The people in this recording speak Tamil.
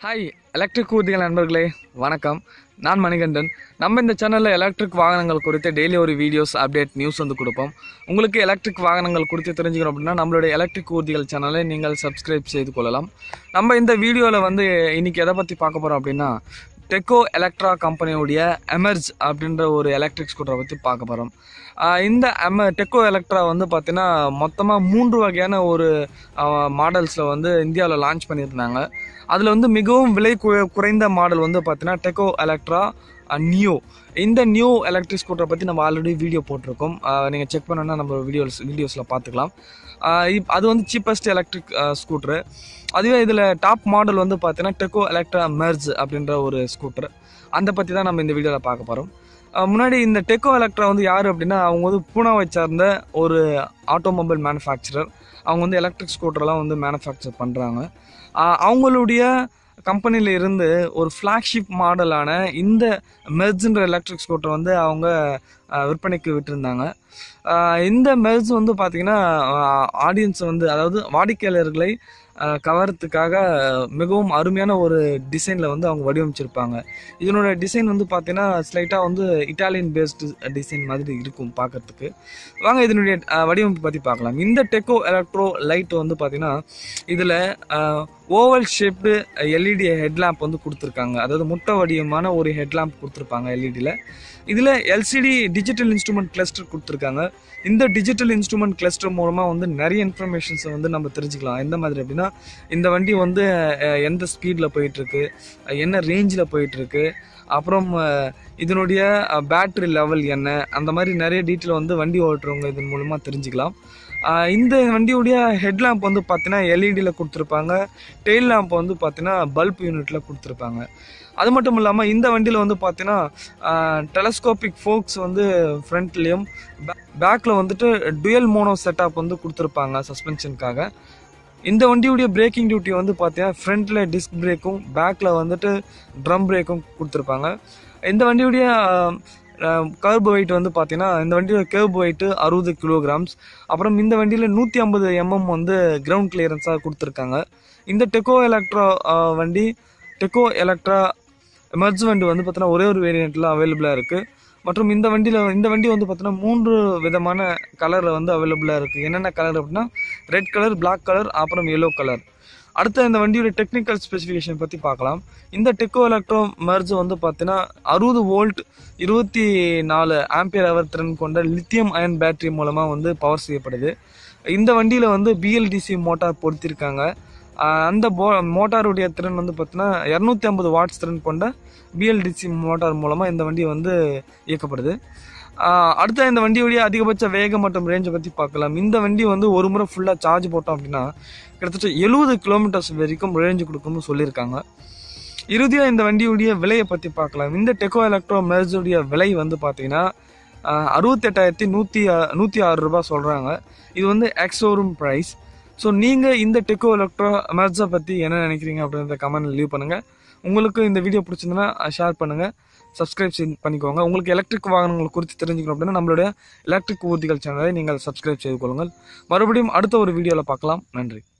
ஹாய் எலக்ட்ரிக் ஊர்திகள் நண்பர்களே வணக்கம் நான் மணிகண்டன் நம்ம இந்த சேனலில் எலக்ட்ரிக் வாகனங்கள் குறித்து டெய்லி ஒரு வீடியோஸ் அப்டேட் நியூஸ் வந்து கொடுப்போம் உங்களுக்கு எலக்ட்ரிக் வாகனங்கள் குறித்து தெரிஞ்சுக்கணும் அப்படின்னா நம்மளுடைய எலக்ட்ரிக் ஊர்திகள் சேனலை நீங்கள் சப்ஸ்கிரைப் செய்து கொள்ளலாம் நம்ம இந்த வீடியோவில் வந்து இன்னைக்கு எதை பற்றி பார்க்க போகிறோம் அப்படின்னா டெக்கோ எலக்ட்ரா கம்பெனியுடைய எமர்ஜ் அப்படின்ற ஒரு எலக்ட்ரிக் ஸ்கூட்டரை பற்றி பார்க்க போகிறோம் இந்த எம டெக்கோ எலக்ட்ரா வந்து பார்த்தீங்கன்னா மொத்தமாக மூன்று வகையான ஒரு மாடல்ஸில் வந்து இந்தியாவில் லான்ச் பண்ணியிருந்தாங்க அதில் வந்து மிகவும் விலை கு- குறைந்த மாடல் வந்து பார்த்தீங்கன்னா டெக்கோ எலக்ட்ரா நியூ இந்த நியூ எலக்ட்ரிக் ஸ்கூட்டரை பற்றி நம்ம ஆல்ரெடி வீடியோ போட்டிருக்கோம் நீங்கள் செக் பண்ணணும்னா நம்ம வீடியோஸ் வீடியோஸில் பார்த்துக்கலாம் ஆஹ் இப்- அது வந்து சீப்பஸ்ட் எலக்ட்ரிக் ஸ்கூட்ரு அதுவே இதில் டாப் மாடல் வந்து பார்த்தீங்கன்னா டெக்கோ எலக்ட்ரா மெர்ஜ் அப்படின்ற ஒரு ஸ்கூட்டர் அந்த பற்றி தான் நம்ம இந்த வீடியோவில் பார்க்க போகிறோம் முன்னாடி இந்த டெக்கோ எலக்ட்ரா வந்து யார் அப்படின்னா அவங்க வந்து பூனாவை சார்ந்த ஒரு ஆட்டோமொபைல் மேனுஃபேக்சரர் அவங்க வந்து எலக்ட்ரிக் ஸ்கூட்டர்லாம் வந்து மேனுஃபேக்சர் பண்ணுறாங்க அவங்களுடைய கம்பெனியில் இருந்து ஒரு ஃப்ளாக்ஷிப் மாடலான இந்த மெர்ஜ்ன்ற எலக்ட்ரிக் ஸ்கூட்டர் வந்து அவங்க ஆஹ், விற்பனைக்கு விட்டிருந்தாங்க ஆஹ், இந்த மெர்ஜ் வந்து பார்த்திங்கன்னா ஆடியன்ஸ் வந்து அதாவது வாடிக்கையாளர்களை ஆஹ், கவர்றதுக்காக மிகவும் அருமையான ஒரு டிசைனில் வந்து அவங்க வடிவமைச்சிருப்பாங்க இதனோட டிசைன் வந்து பார்த்தீங்கன்னா ஸ்லைட்டாக வந்து இட்டாலியன் பேஸ்டு டிசைன் மாதிரி இருக்கும் பார்க்கறதுக்கு வாங்க இதனுடைய அஹ், வடிவமைப்பு பற்றி பார்க்கலாம் இந்த டெக்கோ எலக்ட்ரோ லைட் வந்து பார்த்தீங்கன்னா இதில் ஓவல் ஷேப்டு எல்இடி ஹெட்லாம்ப் வந்து கொடுத்துருக்காங்க அதாவது முட்டை வடிவமான ஒரு ஹெட்லாம்ப் கொடுத்துருப்பாங்க எல்இடியில் இதில் எல்சிடி டிஜிட்டல் இன்ஸ்ட்ருமெண்ட் கிளஸ்டர் கொடுத்துருக்காங்க இந்த டிஜிட்டல் இன்ஸ்ட்ருமெண்ட் கிளஸ்டர் மூலமாக வந்து நிறைய இன்ஃபர்மேஷன்ஸை வந்து நம்ம தெரிஞ்சுக்கலாம் எந்த மாதிரி அப்படின்னா இந்த வண்டி வந்து அஹ், எந்த ஸ்பீடில் போயிட்டுருக்கு என்ன ரேஞ்சில் போயிட்டுருக்கு அப்புறம் அஹ், இதனுடைய பேட்டரி லெவல் என்ன அந்த மாதிரி நிறைய டீட்டெயில் வந்து வண்டி ஓட்டுறவங்க இதன் மூலமாக தெரிஞ்சுக்கலாம் அஹ், இந்த வண்டியுடைய ஹெட்லாம்ப் வந்து பார்த்தீங்கன்னா எல்இடியில் கொடுத்துருப்பாங்க டெயில் லேம்ப் வந்து பார்த்தீங்கன்னா பல்ப் யூனிட்டில் கொடுத்துருப்பாங்க அது மட்டும் இல்லாமல் இந்த வண்டியில் வந்து பார்த்தீங்கன்னா டெலஸ்கோபிக் ஃபோக்ஸ் வந்து ஃப்ரண்ட்லேயும் பேக்கில் வந்துட்டு டுயல் மோனோ செட்டப் வந்து கொடுத்துருப்பாங்க சஸ்பென்ஷனுக்காக இந்த வண்டியுடைய பிரேக்கிங் டியூட்டி வந்து பார்த்தீங்கன்னா ஃப்ரண்ட்டில் டிஸ்க் பிரேக்கும் பேக்கில் வந்துட்டு ட்ரம் பிரேக்கும் கொடுத்துருப்பாங்க இந்த வண்டியுடைய கர்ப் வெயிட் வந்து பார்த்தீங்கன்னா இந்த வண்டியோட கர்ப் வெயிட்டு அறுபது கிலோகிராம்ஸ் அப்புறம் இந்த வண்டியில் நூற்றி ஐம்பது எம்எம் வந்து கிரவுண்ட் கிளியரன்ஸாக கொடுத்துருக்காங்க இந்த டெக்கோ எலக்ட்ரா வண்டி டெக்கோ எலக்ட்ரா மெர்ஜ் வண்டி வந்து பார்த்தீங்கன்னா ஒரே ஒரு வேரியண்ட்டில் அவைலபிளாக இருக்குது மற்றும் இந்த வண்டியில் இந்த வண்டி வந்து பார்த்தீங்கன்னா மூன்று விதமான கலரில் வந்து அவைலபிளாக இருக்குது என்னென்ன கலர் அப்படின்னா ரெட் கலர் Black கலர் அப்புறம் எல்லோ கலர் அடுத்த இந்த வண்டியோட டெக்னிக்கல் ஸ்பெசிஃபிகேஷன் பற்றி பார்க்கலாம் இந்த டெக்கோ எலக்ட்ரோ மெர்ஜ் வந்து பார்த்தீங்கன்னா அறுபது வோல்ட் இருபத்தி நாலு ஆம்பியர் அவர் திறன் கொண்ட லித்தியம் அயன் பேட்டரி மூலமாக வந்து பவர் செய்யப்படுது இந்த வண்டியில் வந்து பிஎல்டிசி மோட்டார் பொருத்திருக்காங்க ஆஹ் அந்த போ மோட்டாருடைய திறன் வந்து பார்த்தீங்கன்னா இரநூத்தி ஐம்பது வாட்ஸ் திறன் கொண்ட பிஎல்டிசி மோட்டார் மூலமாக இந்த வண்டி வந்து இயக்கப்படுது ஆஹ் அடுத்த இந்த வண்டியுடைய அதிகபட்ச வேகம் மற்றும் ரேஞ்சை பற்றி பார்க்கலாம் இந்த வண்டி வந்து ஒரு முறை ஃபுல்லாக சார்ஜ் போட்டோம் அப்படின்னா கிட்டத்தட்ட எழுபது கிலோமீட்டர்ஸ் வரைக்கும் ரேஞ்சு கொடுக்கும்னு சொல்லியிருக்காங்க இறுதியாக இந்த வண்டியுடைய விலையை பற்றி பார்க்கலாம் இந்த டெக்கோ எலக்ட்ரோ மெர்ஜுடைய விலை வந்து பார்த்தீங்கன்னா அறுபத்தெட்டாயிரத்தி நூற்றி நூற்றி ஆறு ரூபாய் சொல்கிறாங்க இது வந்து எக்ஸோரூம் ப்ரைஸ் ஸோ நீங்கள் இந்த டெக்கோ எலக்ட்ரோ மெர்ஜை பற்றி என்ன நினைக்கிறீங்க அப்படின்றத கமெண்ட் லீவ் பண்ணுங்கள் உங்களுக்கு இந்த வீடியோ பிடிச்சிருந்தனா ஷேர் பண்ணுங்கள் சப்ஸ்கிரைப் செய்து பண்ணிக்கோங்க உங்களுக்கு எலக்ட்ரிக் வாகனங்கள் குறித்து தெரிஞ்சுக்கணும் அப்படின்னா நம்மளுடைய எலக்ட்ரிக் ஊர்திகள் சேனலை நீங்கள் சப்ஸ்கிரைப் செய்து கொள்ளுங்கள் மறுபடியும் அடுத்த ஒரு வீடியோவில் பார்க்கலாம் நன்றி